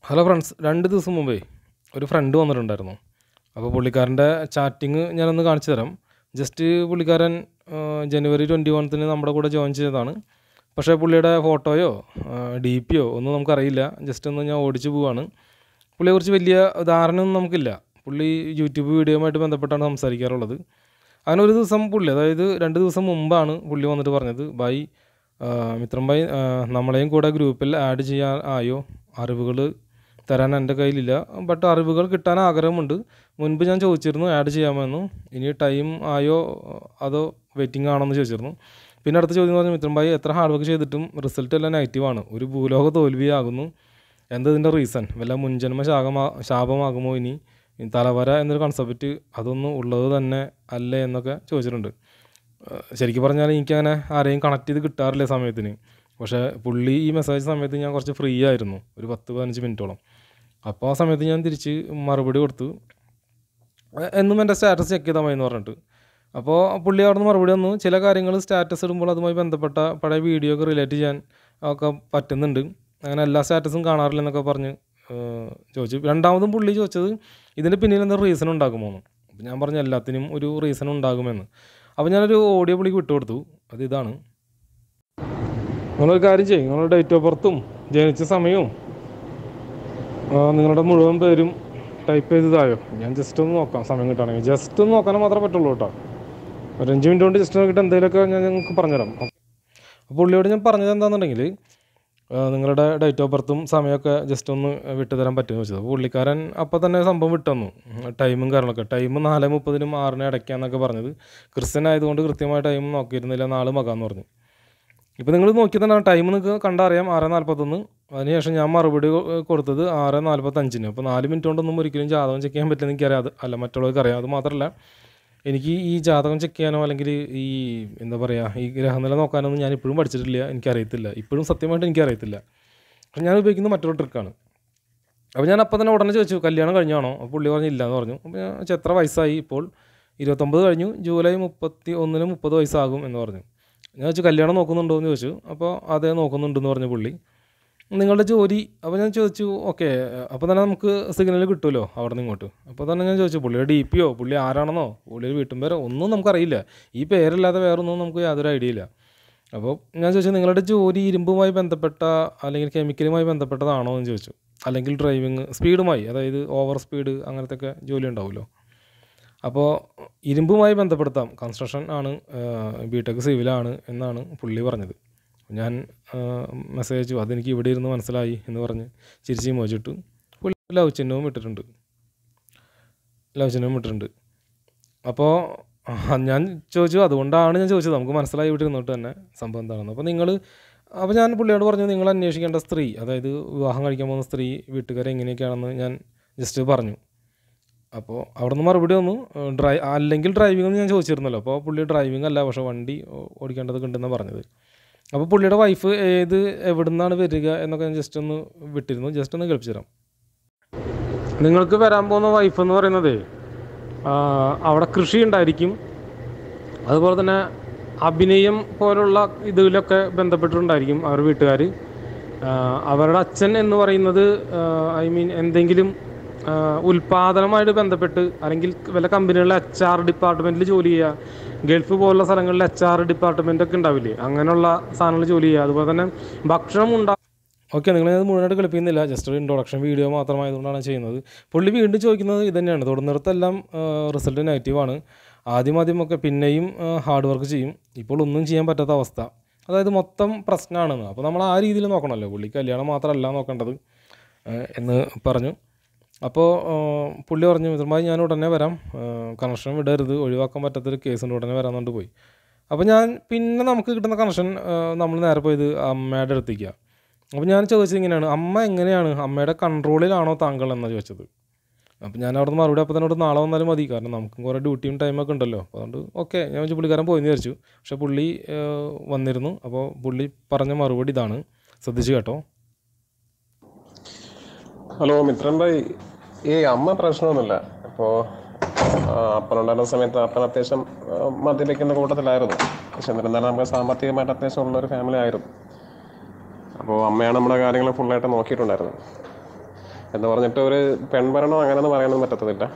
hello friends രണ്ട് ദിവസം മുമ്പേ ഒരു ഫ്രണ്ട് വന്നിട്ടുണ്ടായിരുന്നു അപ്പോൾ പുള്ളിക്കാരൻ്റെ ചാറ്റിങ് ഞാനൊന്ന് കാണിച്ചു തരാം ജസ്റ്റ് പുള്ളിക്കാരൻ ആ, ജനുവരി ട്വൻറ്റി വൺത്തിന് നമ്മുടെ കൂടെ ജോയിൻ ചെയ്തതാണ് പക്ഷേ പുള്ളിയുടെ ഫോട്ടോയോ ഡി പിയോ ഒന്നും നമുക്കറിയില്ല ജസ്റ്റ് ഒന്ന് ഞാൻ ഓടിച്ചു പോവാണ് പുള്ളിയെക്കുറിച്ച് വലിയ ധാരണയൊന്നും നമുക്കില്ല പുള്ളി യൂട്യൂബ് വീഡിയോയുമായിട്ട് ബന്ധപ്പെട്ടാണ് സംസാരിക്കാറുള്ളത് അങ്ങനെ ഒരു ദിവസം പുള്ളി അതായത് രണ്ട് ദിവസം മുമ്പാണ് പുള്ളി വന്നിട്ട് പറഞ്ഞത് ബൈ മിത്രം ബൈ ആ, നമ്മളെയും കൂടെ ഗ്രൂപ്പിൽ ആഡ് ചെയ്യാൻ ആയോ അറിവുകൾ തരാൻ എൻ്റെ കയ്യിലില്ല ബട്ട് അറിവുകൾ കിട്ടാൻ ആഗ്രഹമുണ്ട് മുൻപ് ഞാൻ ചോദിച്ചിരുന്നു ആഡ് ചെയ്യാമെന്നു ഇനി ടൈം ആയോ അതോ വെയിറ്റിംഗ് ആണോ എന്ന് ചോദിച്ചിരുന്നു പിന്നെ അടുത്ത ചോദ്യം എന്ന് പറഞ്ഞാൽ മിത്രം ഭായി എത്ര ഹാർഡ് വർക്ക് ചെയ്തിട്ടും റിസൾട്ട് എല്ലാം നെഗറ്റീവാണ് ഒരു ഭൂലോക തോൽവിയാകുന്നു എന്തതിൻ്റെ റീസൺ വല്ല മുൻജന്മ ശാപമാ ശാപമാകുമോ ഇനി ഈ തലവര എന്നൊരു കൺസെപ്റ്റ് അതൊന്നും ഉള്ളത് തന്നെ അല്ലേ എന്നൊക്കെ ചോദിച്ചിട്ടുണ്ട് ഏഹ് ശരിക്കും പറഞ്ഞാൽ എനിക്കങ്ങനെ ആരെയും കണക്ട് ചെയ്ത് കിട്ടാറില്ല സമയത്തിന് പക്ഷേ പുള്ളി ഈ മെസ്സേജ് സമയത്ത് ഞാൻ കുറച്ച് ഫ്രീ ആയിരുന്നു ഒരു പത്ത് പതിനഞ്ച് മിനിറ്റോളം അപ്പോൾ ആ സമയത്ത് ഞാൻ തിരിച്ച് മറുപടി കൊടുത്തു എ- എന്നും എൻ്റെ സ്റ്റാറ്റസ് ചെക്ക് ചെയ്താൽ മതി എന്ന് പറഞ്ഞിട്ട് അപ്പോൾ പുള്ളി അവിടെ നിന്ന് മറുപടി വന്നു ചില കാര്യങ്ങൾ സ്റ്റാറ്റസ് ഇടുമ്പോൾ അതുമായി ബന്ധപ്പെട്ട പഴയ വീഡിയോ ഒക്കെ റിലേറ്റ് ചെയ്യാൻ ഒക്കെ പറ്റുന്നുണ്ട് അങ്ങനെ എല്ലാ സ്റ്റാറ്റസും കാണാറില്ല എന്നൊക്കെ പറഞ്ഞ് ഏഹ് ചോദിച്ചു രണ്ടാമതും പുള്ളി ചോദിച്ചത് ഇതിൻ്റെ പിന്നിൽ എന്താ റീസൺ ഉണ്ടാകുമോ എന്ന് അപ്പോൾ ഞാൻ പറഞ്ഞു എല്ലാത്തിനും ഒരു റീസൺ ഉണ്ടാകുമെന്ന് അപ്പോൾ ഞാനൊരു ഓഡിയോ പുള്ളിക്ക് വിട്ടുകൊടുത്തു അത് ഇതാണ് നിങ്ങളൊരു കാര്യം ചെയ്യും നിങ്ങളുടെ ഡേറ്റ് ഓഫ് ബർത്തും ജനിച്ച സമയവും ആ, നിങ്ങളുടെ മുഴുവൻ പേരും ടൈപ്പ് ചെയ്തതായോ ഞാൻ ജസ്റ്റ് ഒന്ന് നോക്കാം സമയം കിട്ടുകയാണെങ്കിൽ ജസ്റ്റ് ഒന്ന് നോക്കാനേ മാത്രമേ പറ്റുള്ളൂ കേട്ടോ ഒരു അഞ്ച് മിനിറ്റ് കൊണ്ട് ജസ്റ്റ് നോക്കിയിട്ട് എന്തെങ്കിലുമൊക്കെ ഞാൻ നിങ്ങൾക്ക് പറഞ്ഞുതരാം അപ്പോൾ പുള്ളിയോട് ഞാൻ പറഞ്ഞത് എന്താണെന്നുണ്ടെങ്കിൽ ആ, നിങ്ങളുടെ ഡേറ്റ് ഓഫ് ബർത്തും സമയമൊക്കെ ജസ്റ്റ് ഒന്ന് വിട്ടുതരാൻ പറ്റുമെന്ന് വെച്ചത് അപ്പോൾ പുള്ളിക്കാരൻ അപ്പോൾ തന്നെ സംഭവം വിട്ടുതന്നു ടൈമും കാര്യങ്ങളൊക്കെ ടൈം നാല് മുപ്പതിനും ആറിനും ഇടയ്ക്കാന്നൊക്കെ പറഞ്ഞത് ക്രിസ്ത്യൻ ആയതുകൊണ്ട് കൃത്യമായ ടൈം നോക്കിയിരുന്നില്ല നാളെ മകാന്ന് പറഞ്ഞു ഇപ്പോൾ നിങ്ങൾ നോക്കി തന്നെ ടൈം നിങ്ങൾക്ക് കണ്ടറിയാം ആറ് നാൽപ്പത്തൊന്ന് അതിനുശേഷം ഞാൻ മറുപടി കൊ- കൊടുത്തത് ആറ് നാൽപ്പത്തഞ്ചിന് അപ്പോൾ നാല് മിനിറ്റ് കൊണ്ടൊന്നും ഒരിക്കലും ജാതകം ചെക്ക് ചെയ്യാൻ പറ്റില്ല എനിക്കറിയാം അത് അല്ല മറ്റുള്ളവർക്ക് അറിയാം അത് മാത്രമല്ല എനിക്ക് ഈ ജാതകം ചെക്ക് ചെയ്യാനോ അല്ലെങ്കിൽ ഈ എന്താ പറയുക ഈ ഗ്രഹനില നോക്കാനൊന്നും ഞാൻ ഇപ്പോഴും പഠിച്ചിട്ടില്ല എനിക്കറിയത്തില്ല ഇപ്പോഴും സത്യമായിട്ട് എനിക്കറിയത്തില്ല പക്ഷെ ഞാൻ ഉപയോഗിക്കുന്ന മറ്റൊരു ട്രിക്കാണ് അപ്പോൾ ഞാൻ അപ്പോൾ തന്നെ ഉടനെ ചോദിച്ചു കല്യാണം കഴിഞ്ഞാണോ അപ്പോൾ പുള്ളി പറഞ്ഞു ഇല്ല എന്ന് പറഞ്ഞു അപ്പോൾ ഞാൻ ചോദിച്ചു, എത്ര വയസ്സായി ഇപ്പോൾ ഇരുപത്തൊമ്പത് കഴിഞ്ഞു ജൂലൈ മുപ്പത്തി ഒന്നിന് മുപ്പത് വയസ്സാകും എന്ന് പറഞ്ഞു ഞാൻ ചോദിച്ചു കല്യാണം നോക്കുന്നുണ്ടോ എന്ന് ചോദിച്ചു അപ്പോൾ അതേ നോക്കുന്നുണ്ടെന്ന് പറഞ്ഞു പുള്ളി നിങ്ങളുടെ ജോലി അപ്പോൾ ഞാൻ ചോദിച്ചു ഓക്കെ അപ്പോൾ തന്നെ നമുക്ക് സിഗ്നൽ കിട്ടുമല്ലോ അവിടെ നിന്ന് ഇങ്ങോട്ട് അപ്പോൾ തന്നെ ഞാൻ ചോദിച്ചു പുള്ളിയുടെ ഡി പിയോ പുള്ളി ആരാണെന്നോ പുള്ളിയുടെ വീട്ടും പേരോ ഒന്നും നമുക്കറിയില്ല ഈ പേരല്ലാതെ വേറൊന്നും നമുക്ക് യാതൊരു ഐഡിയ ഇല്ല അപ്പോൾ ഞാൻ ചോദിച്ചു നിങ്ങളുടെ ജോലി ഇരുമ്പുമായി ബന്ധപ്പെട്ട അല്ലെങ്കിൽ കെമിക്കലുമായി ബന്ധപ്പെട്ടതാണോ എന്ന് ചോദിച്ചു അല്ലെങ്കിൽ ഡ്രൈവിങ് സ്പീഡുമായി അതായത് ഓവർ സ്പീഡ് അങ്ങനത്തെ ഒക്കെ ജോലി ഉണ്ടാവുമല്ലോ അപ്പോൾ ഇരുമ്പുമായി ബന്ധപ്പെടുത്താം കൺസ്ട്രക്ഷൻ ആണ് ബി ടെക് സിവിലാണ് എന്നാണ് പുള്ളി പറഞ്ഞത് ഞാൻ മെസ്സേജ് അയച്ചു അതെനിക്ക് ഇവിടെ ഇരുന്ന് മനസ്സിലായി എന്ന് പറഞ്ഞ് ചിരിച്ച് മോചിട്ടു പുള്ളി ലവ് ചിഹ്നവും ഇട്ടിട്ടുണ്ട് ലവ് ചിഹ്നവും ഇട്ടിട്ടുണ്ട് അപ്പോൾ ഞാൻ ചോദിച്ചു അതുകൊണ്ടാണ് ഞാൻ ചോദിച്ചത് നമുക്ക് മനസ്സിലായി ഇവിടെ ഇരുന്നിട്ട് തന്നെ സംഭവം എന്താണെന്ന് അപ്പോൾ നിങ്ങൾ അപ്പോൾ ഞാൻ പുള്ളിയോട് പറഞ്ഞു നിങ്ങൾ അന്വേഷിക്കേണ്ട സ്ത്രീ അതായത് വിവാഹം കഴിക്കാൻ പോകുന്ന സ്ത്രീ വീട്ടുകാരെ എങ്ങനെയൊക്കെയാണെന്ന് ഞാൻ ജസ്റ്റ് പറഞ്ഞു അപ്പോൾ അവിടെ നിന്ന് മറുപടി വന്നു ഡ്രൈ അല്ലെങ്കിൽ ഡ്രൈവിംഗ് എന്ന് ഞാൻ ചോദിച്ചിരുന്നല്ലോ അപ്പോൾ പുള്ളി ഡ്രൈവിംഗ് അല്ല പക്ഷേ വണ്ടി ഓ- ഓടിക്കേണ്ടതൊക്കെ ഉണ്ടെന്നാണ് പറഞ്ഞത് അപ്പോൾ പുള്ളിയുടെ വൈഫ് ഏത് എവിടെ നിന്നാണ് വരിക എന്നൊക്കെ ഞാൻ ജസ്റ്റ് ഒന്ന് വിട്ടിരുന്നു ജസ്റ്റ് ഒന്ന് കേൾപ്പിച്ചു തരാം നിങ്ങൾക്ക് വരാൻ പോകുന്ന വൈഫ് എന്ന് പറയുന്നത് അവിടെ കൃഷി ഉണ്ടായിരിക്കും അതുപോലെ തന്നെ അഭിനയം പോലുള്ള ഇതിലൊക്കെ ബന്ധപ്പെട്ടിട്ടുണ്ടായിരിക്കും അവരുടെ വീട്ടുകാർ അവരുടെ അച്ഛൻ എന്ന് പറയുന്നത് ഐ മീൻ എന്തെങ്കിലും ആ, ഉൽപാദനമായിട്ട് ബന്ധപ്പെട്ട് അല്ലെങ്കിൽ വല്ല കമ്പനികളിലെ എച്ച് ആർ ഡിപ്പാർട്ട്മെൻറ്റിൽ ജോലി ചെയ്യുക ഗൾഫ് പോലുള്ള സ്ഥലങ്ങളിൽ എച്ച് ആർ ഡിപ്പാർട്ട്മെൻ്റ് ഒക്കെ ഉണ്ടാവില്ലേ അങ്ങനെയുള്ള സാധനങ്ങൾ ജോലി ചെയ്യുക അതുപോലെ തന്നെ ഭക്ഷണം ഉണ്ടാ ഓക്കെ നിങ്ങളത് മുഴുവനായിട്ട് കളിപ്പിക്കുന്നില്ല ജസ്റ്റ് ഒരു ഇൻട്രൊഡക്ഷൻ വീഡിയോ മാത്രമായതുകൊണ്ടാണ് ചെയ്യുന്നത് പുള്ളി വീണ്ടും ചോദിക്കുന്നത് ഇത് തന്നെയാണ് തുടർന്നിടത്തെല്ലാം റിസൾട്ട് നെഗറ്റീവാണ് ആദ്യം ആദ്യമൊക്കെ പിന്നെയും ഹാർഡ് വർക്ക് ചെയ്യും ഇപ്പോൾ ഒന്നും ചെയ്യാൻ പറ്റാത്ത അവസ്ഥ അതായത് മൊത്തം പ്രശ്നമാണെന്ന് അപ്പോൾ നമ്മൾ ആ രീതിയിൽ നോക്കണമല്ലോ പുള്ളി കല്യാണം മാത്രമല്ല നോക്കേണ്ടത് ഏഹ് എന്ന് പറഞ്ഞു അപ്പോൾ പുള്ളി പറഞ്ഞു മിത്രമായി ഞാൻ ഉടനെ വരാം കണക്ഷൻ വിടരുത് ഒഴിവാക്കാൻ പറ്റാത്തൊരു കേസുണ്ട് ഉടനെ വരാമെന്നുകൊണ്ട് പോയി അപ്പോൾ ഞാൻ പിന്നെ നമുക്ക് കിട്ടുന്ന കണക്ഷൻ നമ്മൾ നേരെ പോയത് അമ്മയുടെ അടുത്തേക്കാണ് അപ്പോൾ ഞാൻ ചോദിച്ചത് ഇങ്ങനെയാണ് അമ്മ എങ്ങനെയാണ് അമ്മയുടെ കൺട്രോളിലാണോ താങ്കൾ എന്നാണ് ചോദിച്ചത് അപ്പോൾ ഞാൻ അവിടെ നിന്ന് മറുപടി അപ്പോൾ തന്നെ നാളെ വന്നാലും മതി കാരണം നമുക്കും കുറേ ഡ്യൂട്ടിയും ടൈമൊക്കെ ഉണ്ടല്ലോ അപ്പോൾ അതുകൊണ്ട് ഓക്കെ ഞാൻ വെച്ചാൽ പുള്ളിക്കാരൻ പോയി എന്ന് വിചാരിച്ചു പക്ഷേ പുള്ളി ഏഹ്, വന്നിരുന്നു അപ്പോൾ പുള്ളി പറഞ്ഞ മറുപടി ഇതാണ് ശ്രദ്ധിച്ചു കേട്ടോ ഹലോ മിത്രൻ ഭായി ഈ അമ്മ പ്രശ്നമൊന്നുമില്ല ഇപ്പോൾ അപ്പനുണ്ടായിരുന്ന സമയത്ത് അപ്പൻ അത്യാവശ്യം ആ, മദ്യപിക്കുന്ന കൂട്ടത്തിലായിരുന്നു പക്ഷെ എന്നിരുന്നാലും നമുക്ക് സാമ്പത്തികമായിട്ട് അത്യാവശ്യം ഉള്ള ഒരു ഫാമിലി ആയിരുന്നു അപ്പോൾ അമ്മയാണ് നമ്മുടെ കാര്യങ്ങൾ ഫുള്ളായിട്ട് നോക്കിയിട്ടുണ്ടായിരുന്നത് എന്ന് പറഞ്ഞിട്ട് ഒരു പെൺഭരണം അങ്ങനെയൊന്നും പറയാനൊന്നും പറ്റത്തില്ല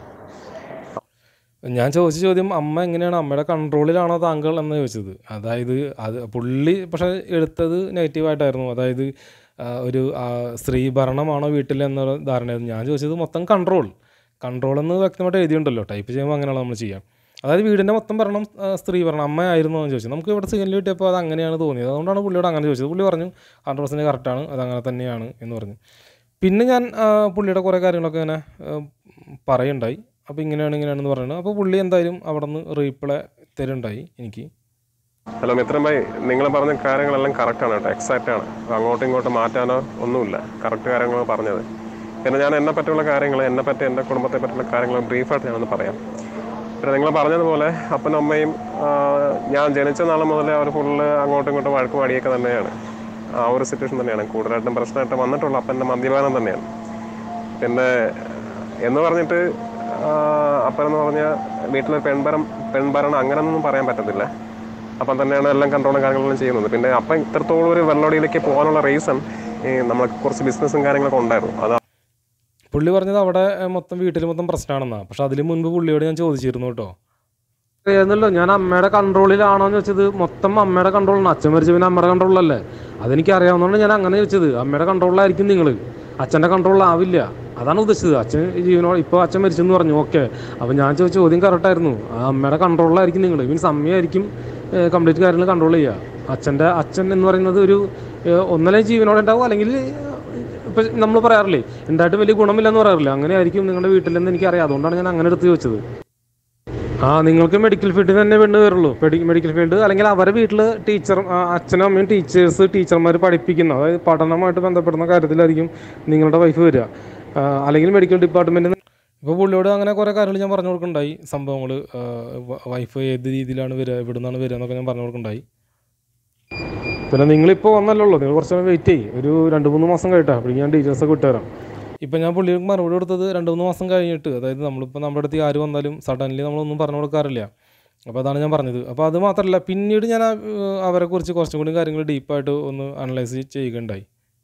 ഞാൻ ചോദിച്ച ചോദ്യം അമ്മ എങ്ങനെയാണ് അമ്മയുടെ കൺട്രോളിലാണോ താങ്കൾ എന്ന് ചോദിച്ചത് അതായത് അത് പുള്ളി പക്ഷേ എടുത്തത് നെഗറ്റീവായിട്ടായിരുന്നു അതായത് ആ, ഒരു ആ, സ്ത്രീ ഭരണമാണോ വീട്ടിൽ എന്നൊരു ധാരണയായിരുന്നു ഞാൻ ചോദിച്ചത് മൊത്തം കൺട്രോൾ കൺട്രോൾ എന്ന് വ്യക്തമായിട്ട് എഴുതിയിട്ടുണ്ടല്ലോ ടൈപ്പ് ചെയ്യുമ്പോൾ അങ്ങനെയാണ് നമ്മൾ ചെയ്യാം അതായത് വീടിൻ്റെ മൊത്തം ഭരണം ആ, സ്ത്രീ ഭരണം അമ്മയായിരുന്നു എന്ന് ചോദിച്ചത് നമുക്ക് ഇവിടെ സിഗ്നൽ കിട്ടിയപ്പോൾ അത് അങ്ങനെയാണ് തോന്നിയത് അതുകൊണ്ടാണ് പുള്ളിയോട് അങ്ങനെ ചോദിച്ചത് പുള്ളി പറഞ്ഞു ഹൺഡ്രഡ് പെർസെൻറ്റ് കറക്റ്റാണ് അത് അങ്ങനെ തന്നെയാണ് എന്ന് പറഞ്ഞു പിന്നെ ഞാൻ ആ, പുള്ളിയുടെ കുറേ കാര്യങ്ങളൊക്കെ ഇങ്ങനെ ആ, പറയുണ്ടായി അപ്പോൾ ഇങ്ങനെയാണ് ഇങ്ങനെയാണെന്ന് പറയുന്നത് അപ്പോൾ പുള്ളി എന്തായാലും അവിടെ നിന്ന് റീപ്ലൈ തരുണ്ടായി എനിക്ക് ഹലോ മിത്രം ഭായി നിങ്ങൾ പറഞ്ഞ കാര്യങ്ങളെല്ലാം കറക്റ്റാണ് കേട്ടോ എക്സാക്റ്റ് ആണ് അങ്ങോട്ടും ഇങ്ങോട്ടും മാറ്റാനോ ഒന്നുമില്ല കറക്റ്റ് കാര്യങ്ങൾ പറഞ്ഞത് പിന്നെ ഞാൻ എന്നെ പറ്റിയുള്ള കാര്യങ്ങൾ എന്നെ പറ്റി എൻ്റെ കുടുംബത്തെ പറ്റിയുള്ള കാര്യങ്ങൾ ബ്രീഫായിട്ട് ഞാനൊന്ന് പറയാം പിന്നെ നിങ്ങൾ പറഞ്ഞതുപോലെ അപ്പനും അമ്മയും ആ, ഞാൻ ജനിച്ച നാൾ മുതലേ അവർ ഫുള്ള് അങ്ങോട്ടും ഇങ്ങോട്ടും വഴക്കും അടിയൊക്കെ തന്നെയാണ് ആ ഒരു സിറ്റുവേഷൻ തന്നെയാണ് കൂടുതലായിട്ടും പ്രശ്നമായിട്ട് വന്നിട്ടുള്ള അപ്പൻ്റെ മദ്യപാനം തന്നെയാണ് പിന്നെ എന്ന് പറഞ്ഞിട്ട് ആ, അപ്പനെന്ന് പറഞ്ഞാൽ വീട്ടിലൊരു പെൺഭരം പെൺഭരണം അങ്ങനെയൊന്നും പറയാൻ പറ്റത്തില്ല അപ്പം തന്നെയാണ് എല്ലാം കൺട്രോളും കാര്യങ്ങളെല്ലാം ചെയ്യുന്നത് പിന്നെ അപ്പം ഇത്രത്തോളം ഒരു വെള്ളോടിയിലേക്ക് പോകാനുള്ള റീസൺ നമ്മൾ കുറച്ച് ബിസിനസ്സും കാര്യങ്ങളൊക്കെ ഉണ്ടായിരുന്നു അത് പുള്ളി പറഞ്ഞത് അവിടെ ഏഹ്, മൊത്തം വീട്ടിൽ മൊത്തം പ്രശ്നമാണെന്നാണ് പക്ഷെ അതിന് മുൻപ് പുള്ളിയോട് ഞാൻ ചോദിച്ചിരുന്നു കേട്ടോ അറിയാന്നല്ലോ ഞാൻ അമ്മയുടെ കൺട്രോളിലാണോ എന്ന് വെച്ചത് മൊത്തം അമ്മയുടെ കൺട്രോളാണ് അച്ഛൻ മരിച്ച പിന്നെ അമ്മയുടെ കൺട്രോളിലല്ലേ അതെനിക്ക് അറിയാവുന്നതുകൊണ്ട് ഞാൻ അങ്ങനെ ചോദിച്ചത് അമ്മയുടെ കൺട്രോളിലായിരിക്കും നിങ്ങൾ അച്ഛൻ്റെ കൺട്രോളിലാവില്ല അതാണ് ഉദ്ദേശിച്ചത് അച്ഛൻ ജീവനോ ഇപ്പോൾ അച്ഛൻ മരിച്ചെന്ന് പറഞ്ഞു ഓക്കെ അപ്പോൾ ഞാൻ ചോദിച്ച ചോദ്യം കറക്റ്റായിരുന്നു ആ അമ്മയുടെ കൺട്രോളിലായിരിക്കും നിങ്ങൾ മീൻസ് അമ്മയായിരിക്കും കംപ്ലീറ്റ് കാര്യങ്ങൾ കൺട്രോൾ ചെയ്യുക അച്ഛൻ്റെ അച്ഛൻ എന്ന് പറയുന്നത് ഒരു ഏഹ്, ഒന്നല്ലേ ജീവനോടെ ഉണ്ടാവും അല്ലെങ്കിൽ ഇപ്പം നമ്മൾ പറയാറില്ലേ ഉണ്ടായിട്ട് വലിയ ഗുണമില്ലെന്ന് പറയാറില്ല അങ്ങനെ ആയിരിക്കും നിങ്ങളുടെ വീട്ടിലെന്ന് എനിക്കറിയാം അതുകൊണ്ടാണ് ഞാൻ അങ്ങനെ എടുത്ത് ചോദിച്ചത് ആ നിങ്ങൾക്ക് മെഡിക്കൽ ഫീൽഡിൽ തന്നെ പെണ്ണ് വരുള്ളൂ മെഡിക്കൽ ഫീൽഡ് അല്ലെങ്കിൽ അവരെ വീട്ടിൽ ടീച്ചർ അച്ഛനും അമ്മയും ടീച്ചേഴ്സ് ടീച്ചർമാർ പഠിപ്പിക്കുന്ന അതായത് പഠനവുമായിട്ട് ബന്ധപ്പെടുന്ന കാര്യത്തിലായിരിക്കും നിങ്ങളുടെ വൈഫ് വരിക ആ, അല്ലെങ്കിൽ മെഡിക്കൽ ഡിപ്പാർട്ട്മെൻറ്റിൽ ഇപ്പോൾ പുള്ളിയോട് അങ്ങനെ കുറേ കാര്യങ്ങൾ ഞാൻ പറഞ്ഞു കൊടുക്കുന്നുണ്ടായി സംഭവങ്ങൾ വൈഫ് ഏത് രീതിയിലാണ് വരിക എവിടെ നിന്നാണ് വരിക എന്നൊക്കെ ഞാൻ പറഞ്ഞു കൊടുക്കുന്നുണ്ടായി പിന്നെ നിങ്ങളിപ്പോൾ വന്നല്ലോ നിങ്ങൾ കുറച്ച് നേരം വെയിറ്റ് ചെയ്യും ഒരു രണ്ട് മൂന്ന് മാസം കഴിട്ടാ അപ്പോൾ ഞാൻ ഡീറ്റെയിൽസൊക്കെ വിട്ടുതരാം ഇപ്പം ഞാൻ പുള്ളിക്ക് മറുപടി കൊടുത്തത് രണ്ട് മൂന്ന് മാസം കഴിഞ്ഞിട്ട് അതായത് നമ്മളിപ്പോൾ നമ്മുടെ അടുത്ത് ആര് വന്നാലും സഡൻലി നമ്മളൊന്നും പറഞ്ഞു കൊടുക്കാറില്ല അപ്പോൾ അതാണ് ഞാൻ പറഞ്ഞത് അപ്പോൾ അത് മാത്രമല്ല പിന്നീട് ഞാൻ ആ, ഏഹ്, അവരെക്കുറിച്ച് കുറച്ചും കൂടി കാര്യങ്ങൾ ഡീപ്പായിട്ട് ഒന്ന് അനലൈസ് ചെയ്യുകയുണ്ടായി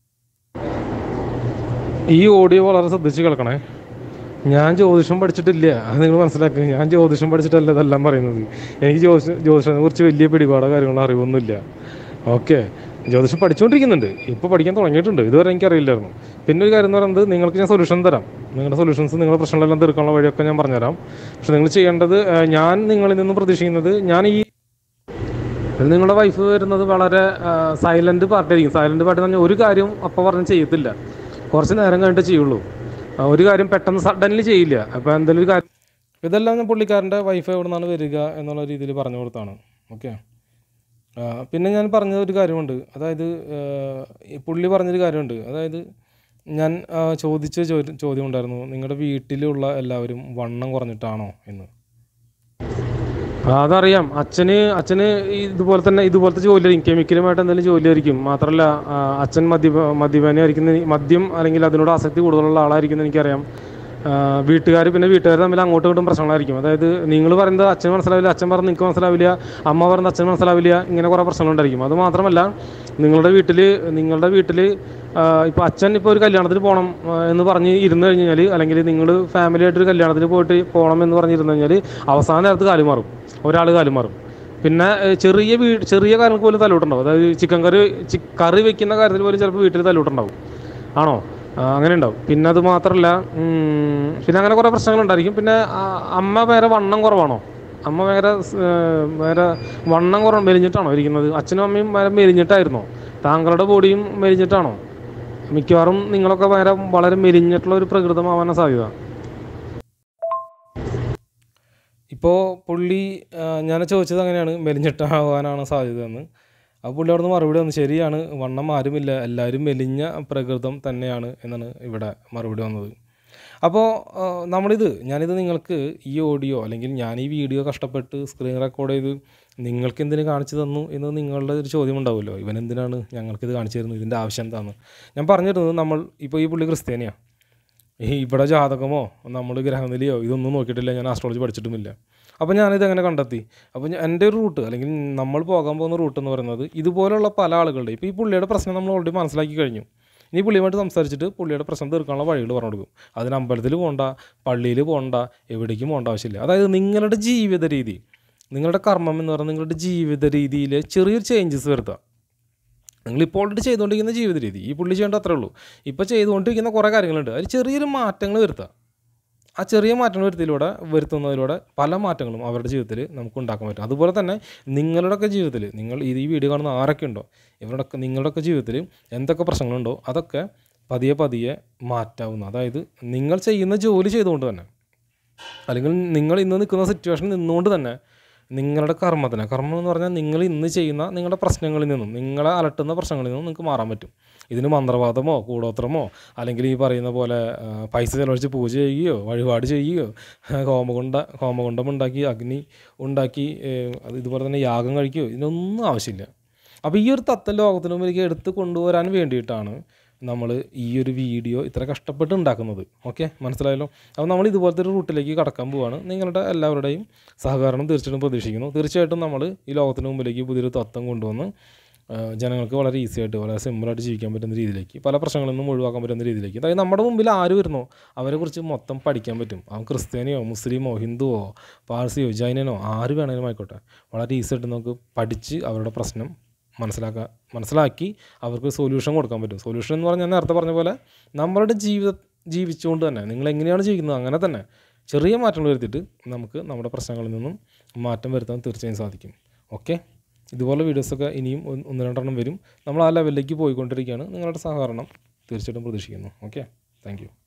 ഈ ഓഡിയോ വളരെ ശ്രദ്ധിച്ച് കേൾക്കണേ ഞാൻ ജ്യോതിഷം പഠിച്ചിട്ടില്ല അത് നിങ്ങൾ മനസ്സിലാക്കുക ഞാൻ ജ്യോതിഷം പഠിച്ചിട്ടല്ല ഇതെല്ലാം പറയുന്നത് എനിക്ക് ജ്യോതിഷം ജ്യോതിഷത്തെ കുറിച്ച് വലിയ പിടിപാടോ കാര്യങ്ങളോ അറിവൊന്നുമില്ല ഓക്കെ ജ്യോതിഷം പഠിച്ചുകൊണ്ടിരിക്കുന്നുണ്ട് ഇപ്പോൾ പഠിക്കാൻ തുടങ്ങിയിട്ടുണ്ട് ഇതുവരെ എനിക്കറിയില്ലായിരുന്നു പിന്നെ ഒരു കാര്യം എന്ന് പറയുന്നത് നിങ്ങൾക്ക് ഞാൻ സൊല്യൂഷൻ തരാം നിങ്ങളുടെ സൊല്യൂഷൻസ് നിങ്ങളുടെ പ്രശ്നങ്ങളെല്ലാം തീർക്കാനുള്ള വഴിയൊക്കെ ഞാൻ പറഞ്ഞുതരാം പക്ഷെ നിങ്ങൾ ചെയ്യേണ്ടത് ഏഹ്, ഞാൻ നിങ്ങളിൽ നിന്ന് പ്രതീക്ഷിക്കുന്നത് ഞാൻ ഈ ഇതിൽ നിങ്ങളുടെ വൈഫ് വരുന്നത് വളരെ സൈലന്റ് പാർട്ടിയായിരിക്കും സൈലന്റ് പാർട്ടി എന്ന് പറഞ്ഞാൽ ഒരു കാര്യം അപ്പോൾ പറഞ്ഞ് ചെയ്യത്തില്ല കുറച്ച് നേരം കഴിഞ്ഞിട്ട് ചെയ്യുള്ളൂ ആ, ഒരു കാര്യം പെട്ടെന്ന് സഡൻലി ചെയ്യില്ല അപ്പോൾ എന്തെങ്കിലും ഒരു കാര്യം ഇതെല്ലാം ഞാൻ പുള്ളിക്കാരൻ്റെ വൈഫ് എവിടെ നിന്നാണ് വരിക എന്നുള്ള രീതിയിൽ പറഞ്ഞു കൊടുത്താണ് ഓക്കെ പിന്നെ ഞാൻ പറഞ്ഞ ഒരു കാര്യമുണ്ട് അതായത് ആ, ഈ പുള്ളി പറഞ്ഞൊരു കാര്യമുണ്ട് അതായത് ഞാൻ ആ, ചോദിച്ച ചോദ്യം ചോദ്യം ഉണ്ടായിരുന്നു നിങ്ങളുടെ വീട്ടിലുള്ള എല്ലാവരും വണ്ണം കുറഞ്ഞിട്ടാണോ എന്ന് ആ, അതറിയാം അച്ഛന് അച്ഛന് ഈ ഇതുപോലെ തന്നെ ഇതുപോലത്തെ ജോലി ആയിരിക്കും കെമിക്കലുമായിട്ട് എന്തെങ്കിലും ജോലി ആയിരിക്കും മാത്രമല്ല ആ, അച്ഛൻ മദ്യപ മദ്യപാനിയായിരിക്കുന്ന മദ്യം അല്ലെങ്കിൽ അതിനോട് ആസക്തി കൂടുതലുള്ള ആളായിരിക്കും എനിക്കറിയാം വീട്ടുകാർ പിന്നെ വീട്ടുകാർ തമ്മിൽ അങ്ങോട്ടും ഇങ്ങോട്ടും പ്രശ്നങ്ങളായിരിക്കും അതായത് നിങ്ങൾ പറയുന്നത് അച്ഛൻ മനസ്സിലാവില്ല അച്ഛൻ പറഞ്ഞ് നിങ്ങൾക്ക് മനസ്സിലാവില്ല അമ്മ പറയുന്നത് അച്ഛൻ മനസ്സിലാവില്ല ഇങ്ങനെ കുറേ പ്രശ്നങ്ങളുണ്ടായിരിക്കും അത് മാത്രമല്ല നിങ്ങളുടെ വീട്ടിൽ നിങ്ങളുടെ വീട്ടിൽ ഇപ്പോൾ അച്ഛൻ ഇപ്പോൾ ഒരു കല്യാണത്തിന് പോകണം ആ, എന്ന് പറഞ്ഞ് ഇരുന്ന് കഴിഞ്ഞ് കഴിഞ്ഞാൽ അല്ലെങ്കിൽ നിങ്ങൾ ഫാമിലി ആയിട്ടൊരു കല്യാണത്തിന് പോയിട്ട് പോകണം എന്ന് പറഞ്ഞിരുന്നു കഴിഞ്ഞാൽ അവസാന നേരത്ത് കാല് മാറും ഒരാൾ കാല് മാറും പിന്നെ ഏഹ്, ചെറിയ വീ ചെറിയ കാര്യങ്ങൾക്ക് പോലും തലൂട്ടുണ്ടാവും അതായത് ചിക്കൻ കറി ചി കറി വെക്കുന്ന കാര്യത്തിൽ പോലും ചിലപ്പോൾ വീട്ടിൽ തലൂട്ടുണ്ടാവും ആണോ ആ, അങ്ങനെ ഉണ്ടാവും പിന്നെ അത് മാത്രമല്ല ഉം, പിന്നെ അങ്ങനെ കുറേ പ്രശ്നങ്ങളുണ്ടായിരിക്കും പിന്നെ ആ, അമ്മ വേറെ വണ്ണം കുറവാണോ അമ്മ വേറെ സ്- ഏഹ്, വേറെ വണ്ണം കുറവ് മെലിഞ്ഞിട്ടാണോ ഇരിക്കുന്നത് അച്ഛനും അമ്മയും വേറെ മെലിഞ്ഞിട്ടായിരുന്നോ താങ്കളുടെ ബോഡിയും മെലിഞ്ഞിട്ടാണോ മിക്കവാറും നിങ്ങളൊക്കെ വേറെ വളരെ മെലിഞ്ഞിട്ടുള്ള ഒരു പ്രകൃതമാവാനാണ് സാധ്യത ഇപ്പോൾ പുള്ളി ആ, ഞാൻ ചോദിച്ചത് അങ്ങനെയാണ് മെലിഞ്ഞിട്ടാവാനാണ് സാധ്യത എന്ന് അപ്പോൾ പുള്ളി അവിടെ നിന്ന് മറുപടി വന്നു ശരിയാണ് വണ്ണം ആരുമില്ല എല്ലാവരും മെലിഞ്ഞ പ്രകൃതം തന്നെയാണ് എന്നാണ് ഇവിടെ മറുപടി വന്നത് അപ്പോൾ ആ, നമ്മളിത് ഞാനിത് നിങ്ങൾക്ക് ഈ ഓഡിയോ അല്ലെങ്കിൽ ഞാൻ ഈ വീഡിയോ കഷ്ടപ്പെട്ട് സ്ക്രീൻ റെക്കോർഡ് ചെയ്ത് നിങ്ങൾക്ക് എന്തിനു കാണിച്ചു തന്നു എന്ന് നിങ്ങളുടെ ഒരു ചോദ്യം ഉണ്ടാവുമല്ലോ ഇവൻ എന്തിനാണ് ഞങ്ങൾക്കിത് കാണിച്ചു തരുന്നത് ഇതിൻ്റെ ആവശ്യം എന്താണെന്ന് ഞാൻ പറഞ്ഞിരുന്നത് നമ്മൾ ഇപ്പോൾ ഈ പുള്ളി ക്രിസ്ത്യാനിയാണ് ഈ ഇവിടെ ജാതകമോ നമ്മൾ ഗ്രഹനിലയോ ഇതൊന്നും നോക്കിയിട്ടില്ല ഞാൻ ആസ്ട്രോളജി പഠിച്ചിട്ടുമില്ല അപ്പോൾ ഞാനിത് എങ്ങനെ കണ്ടെത്തി അപ്പോൾ ഞാൻ- എൻ്റെ ഒരു റൂട്ട് അല്ലെങ്കിൽ നമ്മൾ പോകാൻ പോകുന്ന റൂട്ട് എന്ന് പറയുന്നത് ഇതുപോലുള്ള പല ആളുകളുടെ ഇപ്പോൾ ഈ പുള്ളിയുടെ പ്രശ്നം നമ്മൾ ഓൾറെഡി മനസ്സിലാക്കി കഴിഞ്ഞു ഇനി പുള്ളിയുമായിട്ട് സംസാരിച്ചിട്ട് പുള്ളിയുടെ പ്രശ്നം തീർക്കാനുള്ള വഴികൾ പറഞ്ഞു കൊടുക്കും അതിന് അമ്പലത്തിൽ പോകണ്ട പള്ളിയിൽ പോകണ്ട എവിടേക്കും പോകേണ്ട ആവശ്യമില്ല അതായത് നിങ്ങളുടെ ജീവിത രീതി നിങ്ങളുടെ കർമ്മം എന്ന് പറയുന്നത് നിങ്ങളുടെ ജീവിത രീതിയിൽ ചെറിയൊരു ചേഞ്ചസ് വരുത്തുക നിങ്ങളിപ്പോൾ ഓൾറെഡി ചെയ്തുകൊണ്ടിരിക്കുന്ന ജീവിത രീതി ഈ പുള്ളി ചെയ്യേണ്ട അത്രേ ഉള്ളൂ ഇപ്പോൾ ചെയ്തുകൊണ്ടിരിക്കുന്ന കുറേ കാര്യങ്ങളുണ്ട് അതിൽ ചെറിയൊരു മാറ്റങ്ങൾ വരുത്തുക ആ ചെറിയ മാറ്റങ്ങൾ വരുത്തിലൂടെ വരുത്തുന്നതിലൂടെ പല മാറ്റങ്ങളും അവരുടെ ജീവിതത്തിൽ നമുക്ക് ഉണ്ടാക്കാൻ പറ്റും അതുപോലെ തന്നെ നിങ്ങളുടെയൊക്കെ ജീവിതത്തിൽ നിങ്ങൾ ഈ ഈ വീഡിയോ കാണുന്ന ആരൊക്കെ ഉണ്ടോ ഇവരുടെയൊക്കെ നിങ്ങളുടെയൊക്കെ ജീവിതത്തിൽ എന്തൊക്കെ പ്രശ്നങ്ങളുണ്ടോ അതൊക്കെ പതിയെ പതിയെ മാറ്റാവുന്ന അതായത് നിങ്ങൾ ചെയ്യുന്ന ജോലി ചെയ്തുകൊണ്ട് തന്നെ അല്ലെങ്കിൽ നിങ്ങൾ ഇന്ന് നിൽക്കുന്ന സിറ്റുവേഷനിൽ നിന്നുകൊണ്ട് തന്നെ നിങ്ങളുടെ കർമ്മത്തിന് കർമ്മം എന്ന് പറഞ്ഞാൽ നിങ്ങൾ ഇന്ന് ചെയ്യുന്ന നിങ്ങളുടെ പ്രശ്നങ്ങളിൽ നിന്നും നിങ്ങളെ അലട്ടുന്ന പ്രശ്നങ്ങളിൽ നിന്നും നിങ്ങൾക്ക് മാറാൻ പറ്റും ഇതിന് മന്ത്രവാദമോ കൂടോത്രമോ അല്ലെങ്കിൽ ഈ പറയുന്ന പോലെ ആ, പൈസ ചിലവഴിച്ച് പൂജ ചെയ്യുകയോ വഴിപാട് ചെയ്യുകയോ ഹോമകുണ്ട ഹോമകുണ്ടം ഉണ്ടാക്കി അഗ്നി ഉണ്ടാക്കി ഏ, അത് ഇതുപോലെ തന്നെ യാഗം കഴിക്കുകയോ ഇതിനൊന്നും ആവശ്യമില്ല അപ്പോൾ ഈ ഒരു തത്വം ലോകത്തിന് മുമ്പിലേക്ക് എടുത്ത് കൊണ്ടുവരാൻ വേണ്ടിയിട്ടാണ് നമ്മൾ ഈ ഒരു വീഡിയോ ഇത്ര കഷ്ടപ്പെട്ട് ഉണ്ടാക്കുന്നത് ഓക്കെ മനസ്സിലായല്ലോ അപ്പോൾ നമ്മൾ ഇതുപോലത്തെ ഒരു റൂട്ടിലേക്ക് കടക്കാൻ പോവാണ് നിങ്ങളുടെ എല്ലാവരുടെയും സഹകരണം തീർച്ചയായിട്ടും പ്രതീക്ഷിക്കുന്നു തീർച്ചയായിട്ടും നമ്മൾ ഈ ലോകത്തിന് മുമ്പിലേക്ക് പുതിയൊരു തത്വം കൊണ്ടുവന്ന് ആ, ജനങ്ങൾക്ക് വളരെ ഈസി ആയിട്ട് വളരെ സിമ്പിളായിട്ട് ജീവിക്കാൻ പറ്റുന്ന രീതിയിലേക്ക് പല പ്രശ്നങ്ങളിൽ നിന്നും ഒഴിവാക്കാൻ പറ്റുന്ന രീതിയിലേക്ക് അതായത് നമ്മുടെ മുമ്പിൽ ആര് വരുന്നോ അവരെക്കുറിച്ച് മൊത്തം പഠിക്കാൻ പറ്റും അവൻ ക്രിസ്ത്യാനിയോ മുസ്ലിമോ ഹിന്ദുവോ പാഴ്സിയോ ജൈനനോ ആര് വേണമെങ്കിലും ആയിക്കോട്ടെ വളരെ ഈസി ആയിട്ട് നമുക്ക് പഠിച്ച് അവരുടെ പ്രശ്നം മനസ്സിലാക്കാൻ മനസ്സിലാക്കി അവർക്ക് സൊല്യൂഷൻ കൊടുക്കാൻ പറ്റും സൊല്യൂഷൻ എന്ന് പറഞ്ഞാൽ ഞാൻ നേരത്തെ പറഞ്ഞ പോലെ നമ്മളുടെ ജീവിത ജീവിച്ചുകൊണ്ട് തന്നെ നിങ്ങൾ എങ്ങനെയാണ് ജീവിക്കുന്നത് അങ്ങനെ തന്നെ ചെറിയ മാറ്റങ്ങൾ വരുത്തിയിട്ട് നമുക്ക് നമ്മുടെ പ്രശ്നങ്ങളിൽ നിന്നും മാറ്റം വരുത്താൻ തീർച്ചയായും സാധിക്കും ഓക്കെ ഇതുപോലെ വീഡിയോസൊക്കെ ഇനിയും ഒന്ന് ഒന്ന് രണ്ടെണ്ണം വരും നമ്മൾ ആ ലെവലിലേക്ക് പോയിക്കൊണ്ടിരിക്കുകയാണ് നിങ്ങളുടെ സഹകരണം തീർച്ചയായിട്ടും പ്രതീക്ഷിക്കുന്നു ഓക്കെ താങ്ക് യു